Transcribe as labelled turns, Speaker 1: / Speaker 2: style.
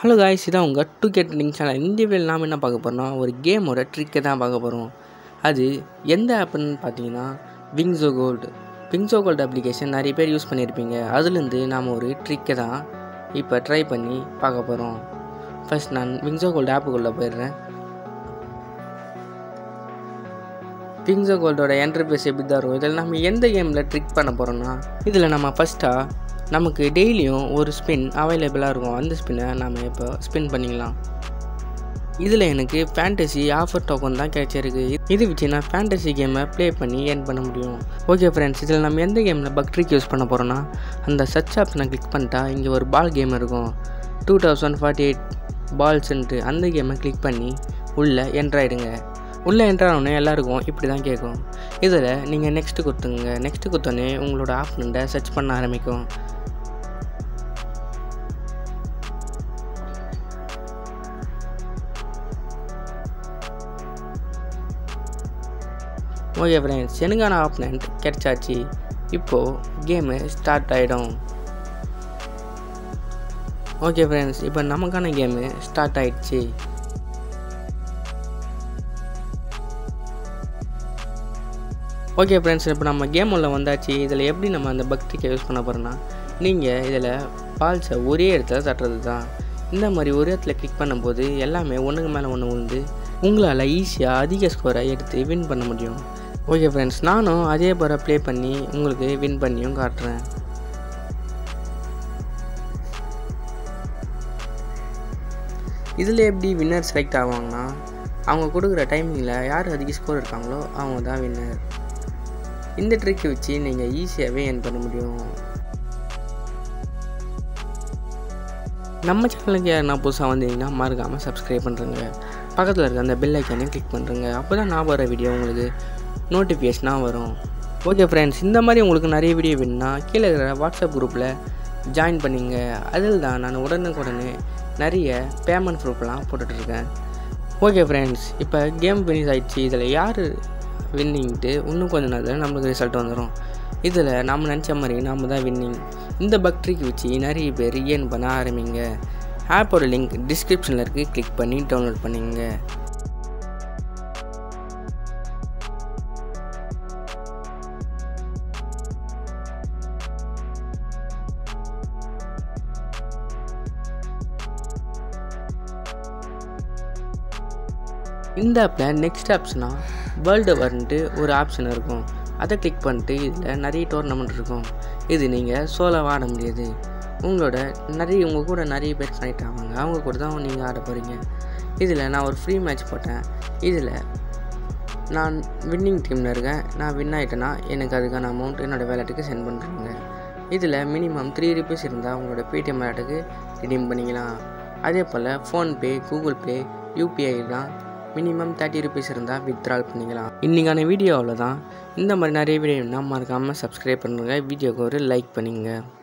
Speaker 1: hello guys இதான் உங்கள் two K trending channel இந்த வீடியோவில் நாம் என்ன பார்க்க போகிறோம்னா ஒரு கேமோட ட்ரிக்கை தான் பார்க்க போகிறோம் அது எந்த ஆப்புன்னு பார்த்தீங்கன்னா விங்ஸோ கோல்டு விங்ஸோ கோல்டு அப்ளிகேஷன் நிறைய பேர் யூஸ் பண்ணியிருப்பீங்க அதுலேருந்து நாம் ஒரு ட்ரிக்கை தான் இப்போ ட்ரை பண்ணி பார்க்க போகிறோம் ஃபர்ஸ்ட் நான் விங்ஸோ கோல்டு ஆப்புக்குள்ளே போயிடுறேன் விங்ஸோ கோல்டோட என்டர்பிரைஸ் எப்படி தான் இருக்கும் இதில் நம்ம எந்த கேமில் ட்ரிக் பண்ண போகிறோம்னா இதில் நம்ம ஃபஸ்ட்டாக நமக்கு டெய்லியும் ஒரு ஸ்பின் அவைலபிளாக இருக்கும் அந்த ஸ்பின்னை நம்ம இப்போ ஸ்பின் பண்ணிக்கலாம் இதில் எனக்கு ஃபேண்டசி ஆஃபர் டோக்கன் தான் கிடைச்சிருக்கு இது வச்சு நான் ஃபேண்டசி கேமை ப்ளே பண்ணி ஏர்ன் பண்ண முடியும் ஓகே ஃப்ரெண்ட்ஸ் இதில் நம்ம எந்த கேமில் பக் ட்ரிக் யூஸ் பண்ண போகிறோன்னா அந்த சர்ச் ஆப்ஷனை கிளிக் பண்ணிட்டா இங்கே ஒரு பால் கேம் இருக்கும் டூ தௌசண்ட் ஃபார்ட்டி எயிட் பால்ஸ்ன்ட்டு அந்த கேமை கிளிக் பண்ணி உள்ளே என்ட்ராயிடுங்க உள்ளே என்ட்ரானோடனே எல்லாருக்கும் இப்படி தான் கேட்கும் இதில் நீங்கள் நெக்ஸ்ட்டு கொடுத்துங்க நெக்ஸ்ட்டு கொடுத்தோன்னே உங்களோட ஆப்னண்ட்டை சர்ச் பண்ண ஆரம்பிக்கும் ஓகே ஃப்ரெண்ட்ஸ் எனக்கான ஆப்னண்ட் கிடைச்சாச்சு இப்போது கேமு ஸ்டார்ட் ஆகிடும் ஓகே ஃப்ரெண்ட்ஸ் இப்போ நமக்கான கேமு ஸ்டார்ட் ஆயிடுச்சு ஓகே ஃப்ரெண்ட்ஸ் இப்போ நம்ம கேம் உள்ள வந்தாச்சு இதில் எப்படி நம்ம அந்த பக்திக்கை யூஸ் பண்ண போகிறோன்னா நீங்கள் இதில் பால்ஸை ஒரே இடத்துல தட்டுறது தான் இந்த மாதிரி ஒரு இடத்துல கிளிக் பண்ணும்போது எல்லாமே ஒன்றுக்கு மேலே ஒன்று விழுந்து உங்களால் ஈஸியாக அதிக ஸ்கோரை எடுத்து வின் பண்ண முடியும் ஓகே ஃப்ரெண்ட்ஸ் நானும் அதே போல் ப்ளே பண்ணி உங்களுக்கு வின் பண்ணியும் காட்டுறேன் இதில் எப்படி வின்னர் செலக்ட் ஆவாங்கன்னா அவங்க கொடுக்குற டைமிங்கில் யார் அதிக ஸ்கோர் இருக்காங்களோ அவங்க தான் வின்னர் இந்த ட்ரிக்கை வச்சு நீங்கள் ஈஸியாகவே ஏர்ன் பண்ண முடியும் நம்ம சேனலுக்கு யாருன்னா புதுசாக வந்தீங்கன்னா மறக்காமல் சப்ஸ்கிரைப் பண்ணுறேங்க பக்கத்தில் இருக்க அந்த பெல் ஐக்கானையும் கிளிக் பண்ணுறேங்க அப்போ தான் நான் வர வீடியோ உங்களுக்கு நோட்டிஃபிகேஷனாக வரும் ஓகே ஃப்ரெண்ட்ஸ் இந்த மாதிரி உங்களுக்கு நிறைய வீடியோ வேணும்னா கீழே இருக்கிற வாட்ஸ்அப் குரூப்பில் ஜாயின் பண்ணிங்க அதில் தான் நான் உடனுக்குடனே நிறைய பேமெண்ட் ப்ரூஃப்லாம் போட்டுட்ருக்கேன் ஓகே ஃப்ரெண்ட்ஸ் இப்போ கேம் ஃபினிஷ் ஆகிடுச்சு இதில் யார் வின்னிங்ட்டு இன்னும் கொஞ்ச நேரத்தில் நம்மளுக்கு ரிசல்ட் வந்துடும் இதில் நம்ம நினச்ச மாதிரி நாம் தான் வின்னிங் இந்த பக்ட்ரிக்கு வச்சு நிறைய பேர் ஏர்ன் பண்ண ஆரம்பிங்க ஆப்போட லிங்க் டிஸ்கிரிப்ஷனில் இருக்குது கிளிக் பண்ணி டவுன்லோட் பண்ணிங்க இந்த ஆப்பில் நெக்ஸ்ட் ஆப்ஷனாக வேர்ல்டு வரன்ட்டு ஒரு ஆப்ஷன் இருக்கும் அதை கிளிக் பண்ணிட்டு இதில் நிறைய டோர்னமெண்ட் இருக்கும் இது நீங்கள் சோலோவாக ஆட முடியாது உங்களோட நிறைய உங்கள் கூட நிறைய பேர் கனெக்ட் ஆவாங்க அவங்க கூட தான் நீங்கள் ஆட போகிறீங்க இதில் நான் ஒரு ஃப்ரீ மேட்ச் போட்டேன் இதில் நான் வின்னிங் டீமில் இருக்கேன் நான் வின் ஆகிட்டேன்னா எனக்கு அதுக்கான அமௌண்ட் என்னோடய வேலட்டுக்கு சென்ட் பண்ணுறாங்க இதில் மினிமம் த்ரீ ருபீஸ் இருந்தால் உங்களோட பேடிஎம் வேலட்டுக்கு ரிடீம் பண்ணிக்கலாம் அதே போல் ஃபோன்பே கூகுள் பே யூபிஐலாம் மினிமம் தேர்ட்டி ருபீஸ் இருந்தால் வித்ட்ரால் பண்ணிக்கலாம் இன்றைக்கான வீடியோவில் தான் இந்த மாதிரி நிறைய வீடியோனா மறக்காமல் சப்ஸ்கிரைப் பண்ணுங்கள் வீடியோக்கு ஒரு லைக் பண்ணிங்க